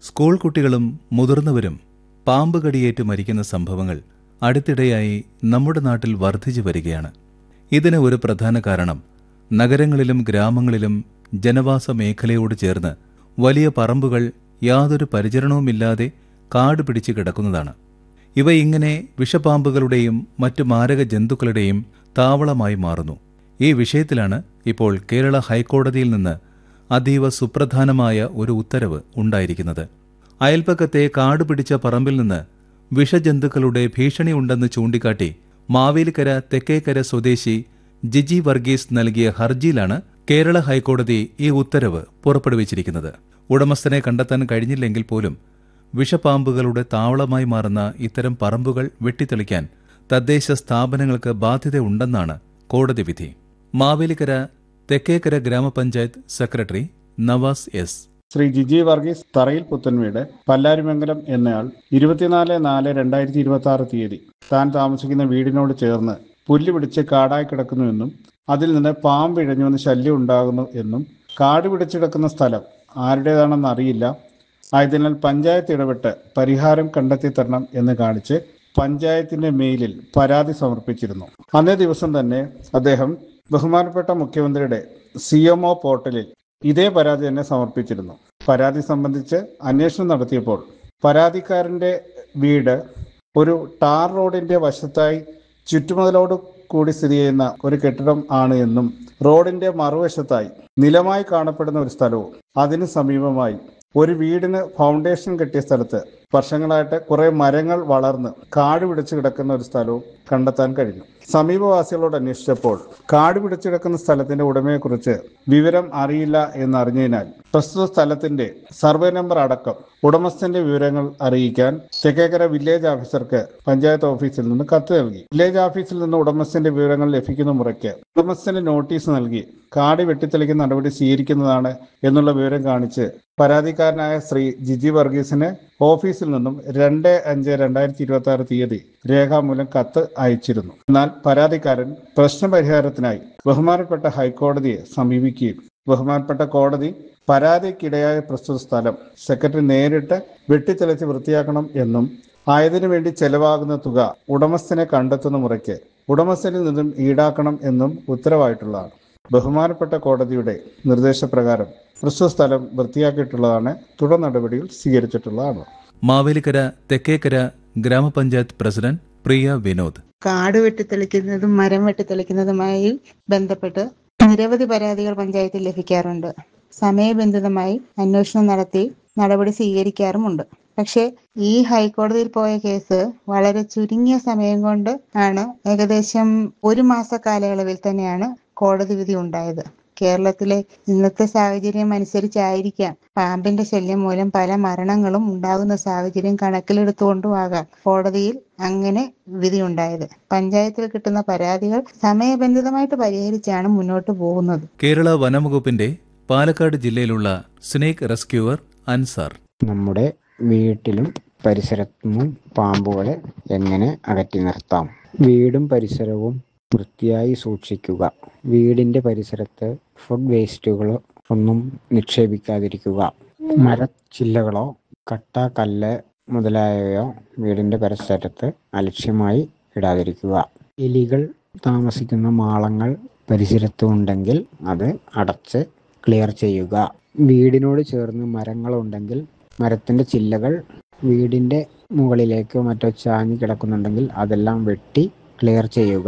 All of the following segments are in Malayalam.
സ്കൂൾ കുട്ടികളും മുതിർന്നവരും പാമ്പ് കടിയേറ്റ് മരിക്കുന്ന സംഭവങ്ങൾ അടുത്തിടെയായി നമ്മുടെ നാട്ടിൽ വർദ്ധിച്ചു വരികയാണ് ഇതിന് ഒരു പ്രധാന കാരണം നഗരങ്ങളിലും ഗ്രാമങ്ങളിലും ജനവാസ മേഖലയോട് ചേർന്ന് വലിയ പറമ്പുകൾ യാതൊരു പരിചരണവുമില്ലാതെ കാട് പിടിച്ചു കിടക്കുന്നതാണ് ഇവ ഇങ്ങനെ വിഷപ്പാമ്പുകളുടെയും മറ്റു മാരക ജന്തുക്കളുടെയും താവളമായി മാറുന്നു ഈ വിഷയത്തിലാണ് ഇപ്പോൾ കേരള ഹൈക്കോടതിയിൽ നിന്ന് അതീവ സുപ്രധാനമായ ഒരു ഉത്തരവ് ഉണ്ടായിരിക്കുന്നത് അയൽപ്പക്കത്തെ കാട് പിടിച്ച പറമ്പിൽ നിന്ന് വിഷജന്തുക്കളുടെ ഭീഷണിയുണ്ടെന്ന് ചൂണ്ടിക്കാട്ടി മാവേലിക്കര തെക്കേക്കര സ്വദേശി ജിജി വർഗീസ് നൽകിയ ഹർജിയിലാണ് കേരള ഹൈക്കോടതി ഈ ഉത്തരവ് പുറപ്പെടുവിച്ചിരിക്കുന്നത് ഉടമസ്ഥനെ കണ്ടെത്താൻ കഴിഞ്ഞില്ലെങ്കിൽ പോലും വിഷപ്പാമ്പുകളുടെ താവളമായി മാറുന്ന ഇത്തരം പറമ്പുകൾ വെട്ടിത്തെളിക്കാൻ തദ്ദേശ സ്ഥാപനങ്ങൾക്ക് ബാധ്യതയുണ്ടെന്നാണ് കോടതി വിധി മാവേലിക്കര തെക്കേക്കര ഗ്രാമപഞ്ചായത്ത് സെക്രട്ടറി നവാസ് എസ് ശ്രീ ജിജി വർഗീസ് തറയിൽ പുത്തൻവീട് പല്ലാരിമംഗലം എന്നയാൾ ഇരുപത്തിനാല് നാല് രണ്ടായിരത്തി ഇരുപത്തി ആറ് തീയതി താൻ താമസിക്കുന്ന വീടിനോട് ചേർന്ന് പുല്ല് പിടിച്ച് കാടായി കിടക്കുന്നുവെന്നും അതിൽ നിന്ന് പാമ്പ് ഇഴഞ്ഞുവെന്ന് ശല്യം ഉണ്ടാകുന്നു എന്നും കാട് പിടിച്ച് കിടക്കുന്ന സ്ഥലം ആരുടേതാണെന്ന് അറിയില്ല ആയതിനാൽ പഞ്ചായത്ത് ഇടപെട്ട് പരിഹാരം കണ്ടെത്തി തരണം എന്ന് കാണിച്ച് പഞ്ചായത്തിന്റെ മെയിലിൽ പരാതി സമർപ്പിച്ചിരുന്നു അന്നേ ദിവസം തന്നെ അദ്ദേഹം ബഹുമാനപ്പെട്ട മുഖ്യമന്ത്രിയുടെ സി എം ഒ പോർട്ടലിൽ ഇതേ പരാതി തന്നെ സമർപ്പിച്ചിരുന്നു പരാതി സംബന്ധിച്ച് അന്വേഷണം നടത്തിയപ്പോൾ പരാതിക്കാരന്റെ വീട് ഒരു ടാർ റോഡിന്റെ വശത്തായി ചുറ്റുമതിലോട് കൂടി സ്ഥിതി ചെയ്യുന്ന ഒരു കെട്ടിടം ആണ് എന്നും റോഡിന്റെ മറുവശത്തായി നിലമായി കാണപ്പെടുന്ന ഒരു സ്ഥലവും അതിന് സമീപമായി ഒരു വീടിന് ഫൗണ്ടേഷൻ കെട്ടിയ സ്ഥലത്ത് വർഷങ്ങളായിട്ട് കുറെ മരങ്ങൾ വളർന്ന് കാട് പിടിച്ച് കിടക്കുന്ന ഒരു സ്ഥലവും കണ്ടെത്താൻ കഴിഞ്ഞു സമീപവാസികളോട് അന്വേഷിച്ചപ്പോൾ കാട് പിടിച്ച് കിടക്കുന്ന സ്ഥലത്തിന്റെ ഉടമയെക്കുറിച്ച് വിവരം അറിയില്ല എന്നറിഞ്ഞതിനാൽ പ്രസ്തുത സ്ഥലത്തിന്റെ സർവേ നമ്പർ അടക്കം ഉടമസ്ഥന്റെ വിവരങ്ങൾ അറിയിക്കാൻ തെക്കേക്കര വില്ലേജ് ഓഫീസർക്ക് പഞ്ചായത്ത് ഓഫീസിൽ നിന്ന് കത്ത് നൽകി വില്ലേജ് ഓഫീസിൽ നിന്ന് ഉടമസ്ഥന്റെ വിവരങ്ങൾ ലഭിക്കുന്ന മുറയ്ക്ക് ഉടമസ്ഥന് നോട്ടീസ് നൽകി കാട് വെട്ടിത്തെളിക്കുന്ന നടപടി സ്വീകരിക്കുന്നതാണ് എന്നുള്ള വിവരം കാണിച്ച് പരാതിക്കാരനായ ശ്രീ ജിജി വർഗീസിന് ഓഫീസിൽ നിന്നും രണ്ട് അഞ്ച് രണ്ടായിരത്തി ഇരുപത്തി ആറ് തീയതി രേഖാമൂലം കത്ത് അയച്ചിരുന്നു എന്നാൽ പരാതിക്കാരൻ പ്രശ്നപരിഹാരത്തിനായി ബഹുമാനപ്പെട്ട ഹൈക്കോടതിയെ സമീപിക്കുകയും ബഹുമാനപ്പെട്ട കോടതി പരാതിക്കിടയായ പ്രസ്തുത സ്ഥലം സെക്രട്ടറി നേരിട്ട് വെട്ടിത്തെളിച്ച് വൃത്തിയാക്കണം എന്നും ആയതിനു വേണ്ടി ചെലവാകുന്ന തുക ഉടമസ്ഥനെ കണ്ടെത്തുന്ന മുറയ്ക്ക് ഉടമസ്ഥനിൽ നിന്നും ഈടാക്കണം എന്നും ഉത്തരവായിട്ടുള്ളതാണ് ബഹുമാനപ്പെട്ട കോടതിയുടെ നിർദ്ദേശപ്രകാരം പ്രസ്തുത സ്ഥലം വൃത്തിയാക്കിയിട്ടുള്ളതാണ് തുടർ നടപടികൾ സ്വീകരിച്ചിട്ടുള്ളതാണ് മാവേലിക്കര തെക്കേക്കര ഗ്രാമപഞ്ചായത്ത് പ്രസിഡന്റ് പ്രിയ വിനോദ് കാട് വെട്ടിത്തെളിക്കുന്നതും മരം വെട്ടിത്തെളിക്കുന്നതുമായി ബന്ധപ്പെട്ട് നിരവധി പരാതികൾ പഞ്ചായത്തിൽ ലഭിക്കാറുണ്ട് സമയബന്ധിതമായി അന്വേഷണം നടത്തി നടപടി സ്വീകരിക്കാറുമുണ്ട് പക്ഷേ ഈ ഹൈക്കോടതിയിൽ പോയ കേസ് വളരെ ചുരുങ്ങിയ സമയം കൊണ്ട് ആണ് ഏകദേശം ഒരു മാസ കാലയളവിൽ തന്നെയാണ് കോടതി വിധി ഉണ്ടായത് കേരളത്തിലെ ഇന്നത്തെ സാഹചര്യം അനുസരിച്ചായിരിക്കാം പാമ്പിന്റെ ശല്യം മൂലം പല മരണങ്ങളും ഉണ്ടാകുന്ന സാഹചര്യം കണക്കിലെടുത്തുകൊണ്ടും ആകാം കോടതിയിൽ അങ്ങനെ വിധി ഉണ്ടായത് പഞ്ചായത്തിൽ കിട്ടുന്ന പരാതികൾ സമയബന്ധിതമായിട്ട് പരിഹരിച്ചാണ് മുന്നോട്ട് പോകുന്നത് കേരള വനംവകുപ്പിന്റെ പാലക്കാട് ജില്ലയിലുള്ള സ്നേക് റെസ്ക്യൂവർ അൻസാർ നമ്മുടെ വീട്ടിലും പരിസരത്തും പാമ്പുകളെ എങ്ങനെ അകറ്റി നിർത്താം വീടും പരിസരവും വൃത്തിയായി സൂക്ഷിക്കുക വീടിന്റെ പരിസരത്ത് ഫുഡ് വേസ്റ്റുകളോ ഒന്നും നിക്ഷേപിക്കാതിരിക്കുക മരച്ചില്ലകളോ കട്ട കല്ല് മുതലായവയോ വീടിന്റെ പരിസരത്ത് അലക്ഷ്യമായി ഇടാതിരിക്കുക എലികൾ താമസിക്കുന്ന മാളങ്ങൾ പരിസരത്ത് ഉണ്ടെങ്കിൽ അത് അടച്ച് ക്ലിയർ ചെയ്യുക വീടിനോട് ചേർന്ന് മരങ്ങളുണ്ടെങ്കിൽ മരത്തിന്റെ ചില്ലകൾ വീടിന്റെ മുകളിലേക്കോ മറ്റോ ചാഞ്ഞു കിടക്കുന്നുണ്ടെങ്കിൽ അതെല്ലാം വെട്ടി ക്ലിയർ ചെയ്യുക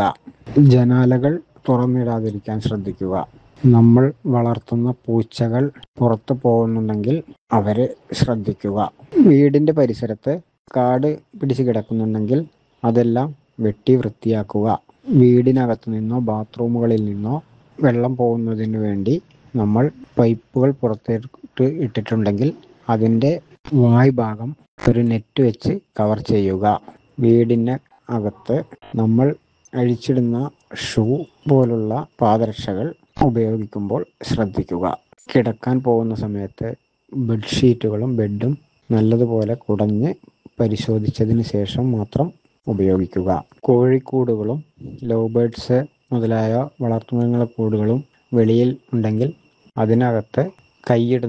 ജനാലകൾ തുറന്നിടാതിരിക്കാൻ ശ്രദ്ധിക്കുക നമ്മൾ വളർത്തുന്ന പൂച്ചകൾ പുറത്തു പോകുന്നുണ്ടെങ്കിൽ അവരെ ശ്രദ്ധിക്കുക വീടിന്റെ പരിസരത്ത് കാട് പിടിച്ച് കിടക്കുന്നുണ്ടെങ്കിൽ അതെല്ലാം വെട്ടി വൃത്തിയാക്കുക വീടിനകത്തു നിന്നോ ബാത്റൂമുകളിൽ നിന്നോ വെള്ളം പോകുന്നതിന് വേണ്ടി നമ്മൾ പൈപ്പുകൾ പുറത്തേക്ക് ഇട്ടിട്ടുണ്ടെങ്കിൽ അതിൻ്റെ വായ് ഭാഗം ഒരു നെറ്റ് വെച്ച് കവർ ചെയ്യുക വീടിന് അകത്ത് നമ്മൾ അഴിച്ചിടുന്ന ഷൂ പോലുള്ള പാദരക്ഷകൾ ഉപയോഗിക്കുമ്പോൾ ശ്രദ്ധിക്കുക കിടക്കാൻ പോകുന്ന സമയത്ത് ബെഡ്ഷീറ്റുകളും ബെഡും നല്ലതുപോലെ കുടഞ്ഞ് പരിശോധിച്ചതിന് ശേഷം മാത്രം ഉപയോഗിക്കുക കോഴിക്കൂടുകളും ലവ് ബേഡ്സ് മുതലായ വളർത്തുമൃഗങ്ങളുടെ കൂടുകളും വെളിയിൽ ഉണ്ടെങ്കിൽ അതിനകത്ത് കൈയിടുന്ന